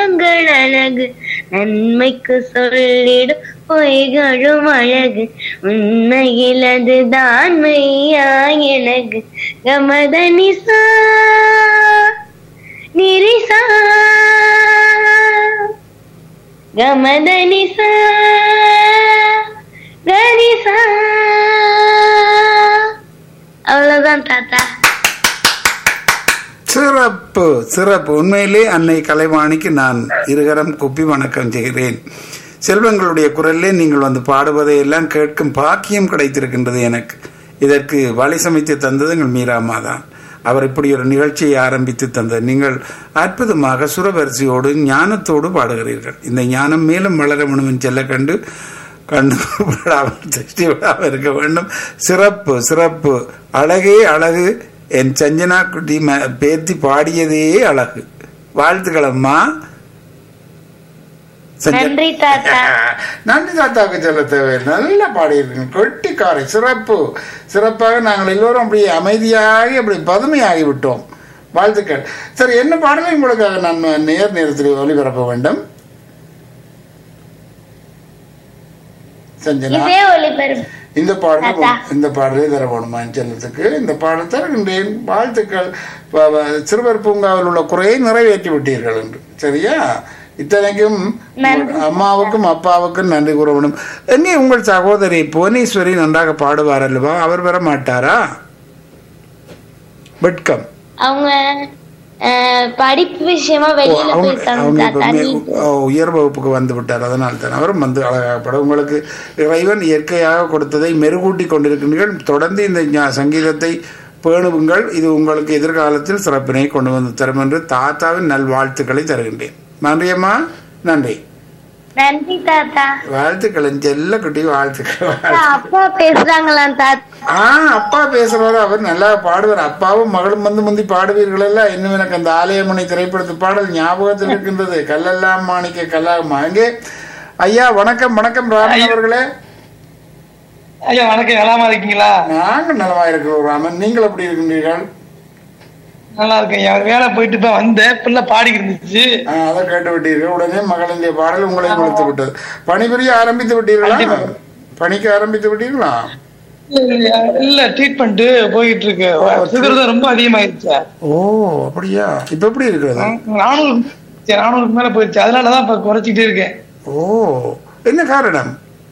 முகங்கள் அழகு நன்மைக்கு சொல்லிடும் பொய்களும் அழகு உண்மையில் அதுதான் மெய்யா எனக்கு கமதனிசா நிரிசா கமதனிசா கரிசா அவ்வளவுதான் தாத்தா சிறப்பு சிறப்பு உண்மையிலே அன்னை கலைவாணிக்கு நான் இருகரம் குப்பி வணக்கம் செய்கிறேன் செல்வங்களுடைய குரலிலே நீங்கள் வந்து பாடுவதை எல்லாம் கேட்கும் பாக்கியம் கிடைத்திருக்கின்றது எனக்கு இதற்கு வழி சமைத்து தந்தது எங்கள் மீராமா தான் அவர் இப்படி ஒரு நிகழ்ச்சியை ஆரம்பித்து தந்தார் நீங்கள் அற்புதமாக சுரவரிசையோடு ஞானத்தோடு பாடுகிறீர்கள் இந்த ஞானம் மேலும் வளர வேண்டும் செல்ல கண்டு கண்டு விடாமல் திருஷ்டி விடாமல் இருக்க வேண்டும் சிறப்பு சிறப்பு அழகே அழகு என் சஞ்சனா குட்டி ம- பேத்தி பாடியதே அழகு வாழ்த்துக்கள் அம்மா சஞ்ச- நன்றி தாத்தா நன்றி தாத்தாவுக்கு சொல்ல தேவையில்லை நல்லா பாடியிருக்கீங்க கொட்டிக்காரை சிறப்பு சிறப்பாக நாங்கள் எல்லோரும் அப்படி அமைதியாகி அப்படி பதுமையாகி விட்டோம் வாழ்த்துக்கள் சரி என்ன பாடலை உங்களுக்காக நான் நேர் நேரத்தில் ஒளிபரப்ப வேண்டும் சஞ்சனா இதே ஒளிபரப்பு இந்த பாடலை தாத்தா. இந்த பாடலை தர வேணுமா என் செல்லத்துக்கு இந்த பாடல் தருகின்றேன் வாழ்த்துக்கள் ப- ப- சிறுவர் பூங்காவில் உள்ள குறையை நிறைவேற்றி விட்டீர்கள் என்று சரியா இத்தனைக்கும் உங்கள் அம்மாவுக்கும் அப்பாவுக்கும் நன்றி கூற வேண்டும் எங்கே உங்கள் சகோதரி புவனேஸ்வரி நன்றாக பாடுவார் அல்லவா அவர் வர மாட்டாரா வெட்கம் அவங்க அஹ், படிப்பு விஷயமா ஓ, வெளியில அவங்க போயிருக்காங்க அவங்க இப்ப தாத்தா மே- நீ- ஓ, உயர் வகுப்புக்கு வந்து விட்டார் அதனால் தான் அவரும் வந்து அழகாகப்பட உங்களுக்கு இறைவன் இயற்கையாக கொடுத்ததை மெருகூட்டி கொண்டிருக்கின்றீர்கள் தொடர்ந்து இந்த ஞா- சங்கீதத்தை பேணுவுங்கள் இது உங்களுக்கு எதிர்காலத்தில் சிறப்பினை கொண்டு வந்து தரும் என்று தாத்தாவின் நல்வாழ்த்துக்களை தருகின்றேன் நன்றியம்மா நன்றி நன்றி தாத்தா வாழ்த்துக்கள் என் செல்ல குட்டி வாழ்த்துக்கள் தாத்தா, அப்பா பேசுறாங்களாம் தாத்தா ஆ அப்பா பேசுறவர் அவர் நல்லா பாடுவார் அப்பாவும் மகளும் வந்து முந்தி பாடுவீர்கள் எல்லாம் இன்னும் எனக்கு அந்த ஆலயமணி திரைப்படத்து பாடல் ஞாபகத்தில் இருக்கின்றது கல்லெல்லாம் மாணிக்க கல்லாகுமா அங்கே ஐயா வணக்கம் வணக்கம் ராமன் அவர்களே ஐயா வணக்கம் நலமா இருக்கீங்களா நாங்கள் நலமா இருக்கிறோம் ராமன் நீங்கள் எப்படி இருக்கின்றீர்கள் நல்லா இருக்கேன் ஐயா வேலை போயிட்டு தான் வந்தேன் பிள்ளை பாடிக்கிட்டு இருந்துச்சு ஆ, அதை கேட்டு விட்டீர்கள் உடனே மகளின் பாடல் உங்களை கொடுத்து விட்டது பணிபுரிய ஆரம்பித்து விட்டீர்களா பணிக்க ஆரம்பித்து விட்டீர்களா இல்ல, இல்ல, இல்ல ட்ரீட்மெண்ட் போயிட்டு இருக்கு சுகர் தான் ரொம்ப அதிகமாயிருச்சு ஓ அப்படியா இப்ப எப்படி இருக்கிறது நானூறு நானூறுக்கு மேல போயிடுச்சு அதனாலதான் இப்ப குறைச்சிக்கிட்டே இருக்கேன் ஓ என்ன காரணம்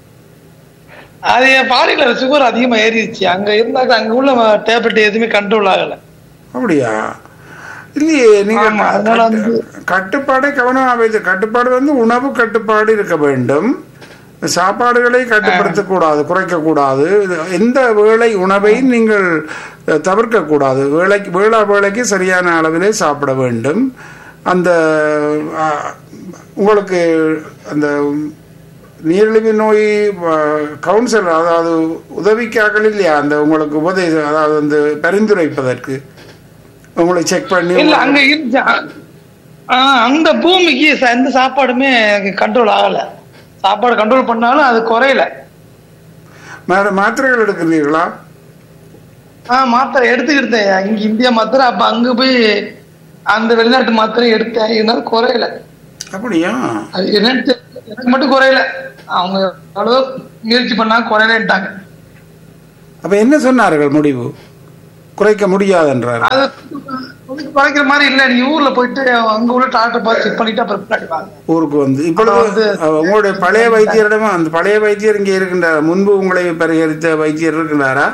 அது என் பாடியில சுகர் அதிகமா ஏறிடுச்சு அங்க இருந்தாக்க அங்க உள்ள டேப்லெட் எதுவுமே கண்ட்ரோல் ஆகல அப்படியா இல்லையே நீங்க ஆமா, அதனால வந்து- கட்டுப்பாடை கவனமாக வைத்து கட்டுப்பாடு வந்து உணவு கட்டுப்பாடு இருக்க வேண்டும் சாப்பாடுகளை கட்டுப்படுத்தக்கூடாது குறைக்கக்கூடாது இது எந்த வேளை உணவையும் நீங்கள் அஹ், தவிர்க்கக்கூடாது வேலைக்கு வேளா வேலைக்கு சரியான அளவிலே சாப்பிட வேண்டும் அந்த அஹ், உங்களுக்கு அந்த நீரிழிவு நோய் கவுன்சிலர் அதாவது உதவிக்காக இல்லையா அந்த உங்களுக்கு உபதேசம் அதாவது வந்து பரிந்துரைப்பதற்கு உங்களை செக் பண்ணி இல்ல அங்க இருந்துச்சு ஆஹ் அந்த பூமிக்கு ச- எந்த சாப்பாடுமே கண்ட்ரோல் ஆகல சாப்பாடு கண்ட்ரோல் பண்ணாலும் அது குறையல மா- மாத்திரைகள் எடுக்கிறீர்களா ஆஹ் மாத்திரை எடுத்துக்கிட்டேன் இங்க இந்தியா மாத்திரை அப்ப அங்க போய் அந்த வெளிநாட்டு மாத்திரை எடுத்தேன் இருந்தாலும் குறையல அப்படியா அது என்னன்னு தெரியல. எனக்கு மட்டும் குறையல அவங்க எவ்வளவு முயற்சி பண்ணா குறையலன்ட்டாங்க அப்ப என்ன சொன்னார்கள் முடிவு குறைக்க முடியாதுன்றார் அது கொஞ்சம் குறைக்கிற மாதிரி இல்ல நீ ஊர்ல போயிட்டு அங்க உள்ள டாக்டர் பார்த்து செக் பண்ணிட்டு அப்புறம் பின்னாடி வாங்க ஊருக்கு வந்து இப்பொழுது அஹ், உங்களுடைய பழைய வைத்தியரிடமா அந்த பழைய வைத்தியர் இங்கே இருக்கின்றார் முன்பு உங்களை பரிகரித்த வைத்தியர் இருக்கின்றாரா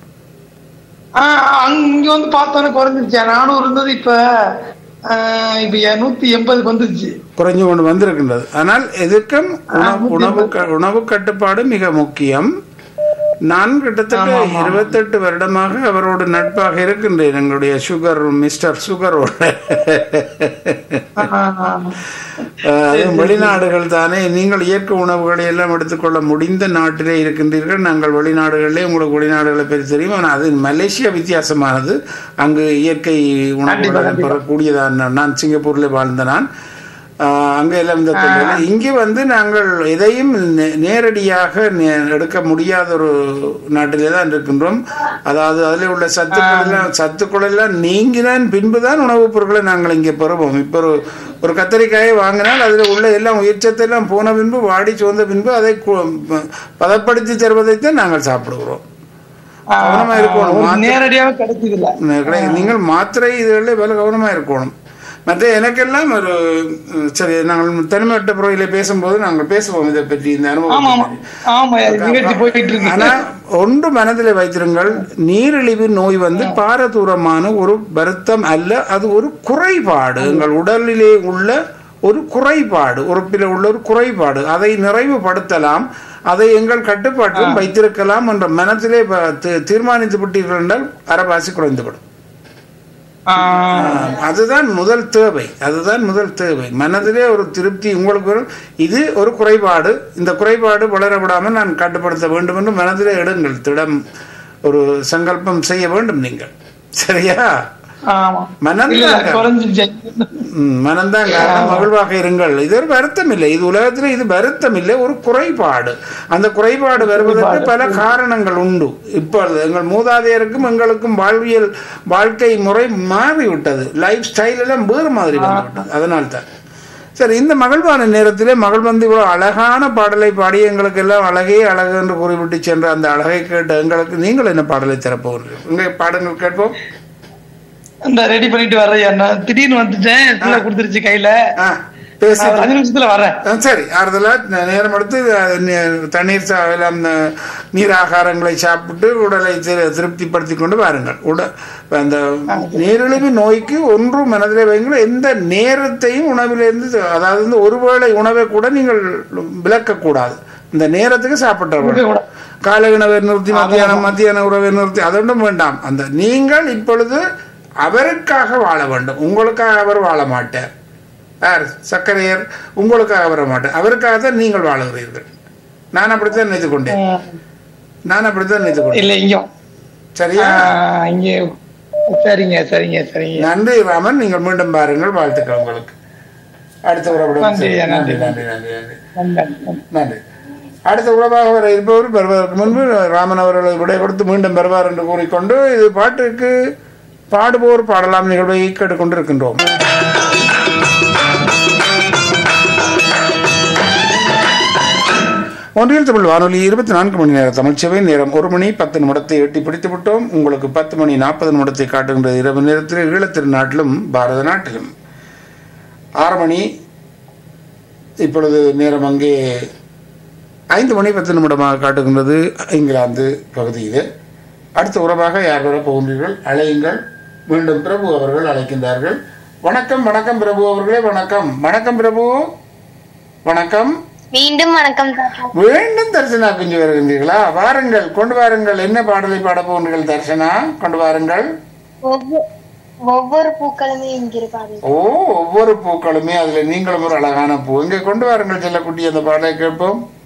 ஆஹ் அங்க வந்து பார்த்தோன்னே குறைஞ்சிருச்சு நானூறு இருந்தது இப்ப ஆஹ் இப்ப நூத்தி எண்பதுக்கு வந்துருச்சு குறைஞ்சு கொண்டு வந்திருக்கின்றது ஆனால் எதுக்கும் உணவு உணவு க- உணவு கட்டுப்பாடு மிக முக்கியம் நான் கிட்டத்தட்ட இருபத்தெட்டு வருடமாக அவரோடு நட்பாக இருக்கின்றேன் எங்களுடைய சுகர் மிஸ்டர் சுகரோட ஆஹ் அதுவும் வெளிநாடுகள் தானே நீங்கள் இயற்கை உணவுகளை எல்லாம் எடுத்துக்கொள்ள முடிந்த நாட்டிலே இருக்கின்றீர்கள் நாங்கள் வெளிநாடுகளிலே உங்களுக்கு வெளிநாடுகளை பற்றி தெரியும் ஆனால் அது மலேசியா வித்தியாசமானது அங்கு இயற்கை உணவுகளை பெறக்கூடியதான் நான் சிங்கப்பூரில் வாழ்ந்த நான் ஆஹ் அங்க எல்லாம் இந்த தொழில் இங்கே வந்து நாங்கள் எதையும் நே- நேரடியாக நே- எடுக்க முடியாத ஒரு நாட்டிலே தான் இருக்கின்றோம் அதாவது அதில் உள்ள சத்துக்கள் எல்லாம் சத்துக்கள் எல்லாம் நீங்கினான் பின்புதான் உணவுப் பொருட்களை நாங்கள் இங்கே பெறுவோம் இப்போ ஒரு ஒரு கத்தரிக்காயை வாங்கினால் அதில் உள்ள எல்லாம் உயிர்ச்சத்தை எல்லாம் போன பின்பு வாடி சோர்ந்த பின்பு அதை கு- பதப்படுத்தி தருவதைத்தான் நாங்கள் சாப்பிடுகிறோம் ஆ, கவனமா இருக்கணும். ஒரு மாத்திரை- நேரடியாக கிடைச்சது இல்ல கிடையாது. நீங்கள் மாத்திரை இதுகளில் வேலை கவனமாக இருக்கணும் மற்ற எனக்கெல்லாம் ஒரு அஹ், சரி நாங்கள் தனிமைப்பட்ட புறையில பேசும்போது நாங்கள் பேசுவோம் இதை பற்றி இந்த ஆமா அனுபவம் ஆமா ஆமா நிகழ்ச்சி போயிட்டு இருக்கு ஆனா ஒன்று மனதில் வைத்திருங்கள் நீரிழிவு நோய் வந்து பாரதூரமான ஒரு வருத்தம் அல்ல அது ஒரு குறைபாடு எங்கள் உடலிலே உள்ள ஒரு குறைபாடு உறுப்பில் உள்ள ஒரு குறைபாடு அதை நிறைவுபடுத்தலாம் அதை எங்கள் கட்டுப்பாட்டில் வைத்திருக்கலாம் என்ற மனத்திலே ப- தீ- தீர்மானித்து விட்டீர்கள் என்றால் அரைவாசி குறைந்துவிடும் ஆ, அதுதான் முதல் தேவை அதுதான் முதல் தேவை மனதிலே ஒரு திருப்தி உங்களுக்கு வரும் இது ஒரு குறைபாடு இந்த குறைபாடு வளர விடாமல் நான் கட்டுப்படுத்த வேண்டும் என்று மனதிலே எடுங்கள் திடம் ஒரு சங்கல்பம் செய்ய வேண்டும் நீங்கள் சரியா ஆமா மனம் இல்ல இல்ல, தான் குறைஞ்சிருச்சு ம், மனம்தான் காரணம் மகிழ்வாக இருங்கள் இது ஒரு வருத்தம் இல்லை இது உலகத்தில் இது வருத்தம் இல்லை ஒரு குறைபாடு அந்த குறைபாடு வருவதற்கு பல காரணங்கள் உண்டு இப்பொழுது எங்கள் மூதாதையருக்கும் எங்களுக்கும் வாழ்வியல் வாழ்க்கை முறை மாறிவிட்டது லைஃப் ஸ்டைல் எல்லாம் வேறு மாதிரி வந்துவிட்டது அதனால்தான் சரி இந்த மகிழ்வான நேரத்திலே மகள் வந்து இவ்வளவு அழகான பாடலை பாடி எங்களுக்கு எல்லாம் அழகே அழகு என்று கூறிவிட்டு சென்ற அந்த அழகை கேட்ட எங்களுக்கு நீங்கள் என்ன பாடலை திறப்பவர்கள் உங்க பாடங்கள் கேட்போம் இந்த ரெடி பண்ணிட்டு வர்றேன் நான் திடீர்னு வந்துட்டேன் கீழே கொடுத்துருச்சு கையில ஆ பேசி நான் ஒரு அஞ்சு நிமிஷத்துல வர்றேன் ஆ, சரி ஆறுதலா நே- நேரம் எடுத்து அஹ், நே- தண்ணீர் சா- எல்லாம் ந- நீர் ஆகாரங்களை சாப்பிட்டு உடலை திரு- திருப்திப்படுத்திக் கொண்டு வாருங்கள் உட அந்த நீரிழிவு நோய்க்கு ஒன்றும் மனதிலே வைங்கள் எந்த நேரத்தையும் உணவிலிருந்து அதாவது வந்து ஒருவேளை உணவை கூட நீங்கள் விலக்கக்கூடாது இந்த நேரத்துக்கு சாப்பிட்டு இருக்கக்கூடாது. காலை உணவை நிறுத்தி மத்தியானம் மத்தியான உணவை நிறுத்தி அதொன்றும் வேண்டாம் அந்த நீங்கள் இப்பொழுது அவருக்காக வாழ வேண்டும் உங்களுக்காக அவர் வாழ மாட்டார் யார் சக்கரையர் உங்களுக்காக வர மாட்டார் அவருக்காக தான் நீங்கள் வாழுகிறீர்கள் நான் அப்படித்தான் நினைத்து கொண்டேன் நான் அப்படித்தான் நினைத்து கொண்டேன் இல்ல இங்க சரியா இங்க சரிங்க சரிங்க சரிங்க நன்றி ராமன் நீங்கள் மீண்டும் பாருங்கள் வாழ்த்துக்கள் உங்களுக்கு அடுத்த உறவிடம் நன்றி, நன்றி நன்றி. நன்றி நன்றி நன்றி நன்றி. நன்றி அடுத்த உறவாக வர இருப்பவர் வருவதற்கு முன்பு ராமன் அவர்களை விடை கொடுத்து மீண்டும் வருவார் என்று கூறிக்கொண்டு இது பாட்டுக்கு பாடுவோர் பாடலாம் நிகழ்வை கேட்டுக்கொண்டிருக்கின்றோம் ஒன்றியல் தமிழ் வானொலி இருபத்தி நான்கு மணி நேர தமிழ்ச்சேவை நேரம் ஒரு மணி பத்து நிமிடத்தை எட்டி பிடித்து விட்டோம் உங்களுக்கு பத்து மணி நாற்பது நிமிடத்தை காட்டுகின்ற இரவு நேரத்தில் ஈழத்திருநாட்டிலும் பாரத நாட்டிலும் ஆறு மணி இப்பொழுது நேரம் அங்கே ஐந்து மணி பத்து நிமிடமாக காட்டுகின்றது இங்கிலாந்து பகுதியில் அடுத்த உறவாக யார் வர போகின்றீர்கள் அழையுங்கள் மீண்டும் பிரபு அவர்கள் அழைக்கின்றார்கள் வணக்கம் வணக்கம் பிரபு அவர்களே வணக்கம் வணக்கம் பிரபு வணக்கம் மீண்டும் வணக்கம் தாத்தா மீண்டும் தர்சனா குஞ்சு வருகின்றீர்களா வாருங்கள் கொண்டு வாருங்கள் என்ன பாடலை பாட போகிறீர்கள் தர்சனா கொண்டு வாருங்கள் ஒவ்வொ- ஒவ்வொரு பூக்களுமே இங்கிருக்காது ஓ ஒவ்வொரு பூக்களுமே அதுல நீங்களும் ஒரு அழகான பூ இங்கே கொண்டு வாருங்கள் செல்லக்குட்டி அந்த பாடலை கேட்போம்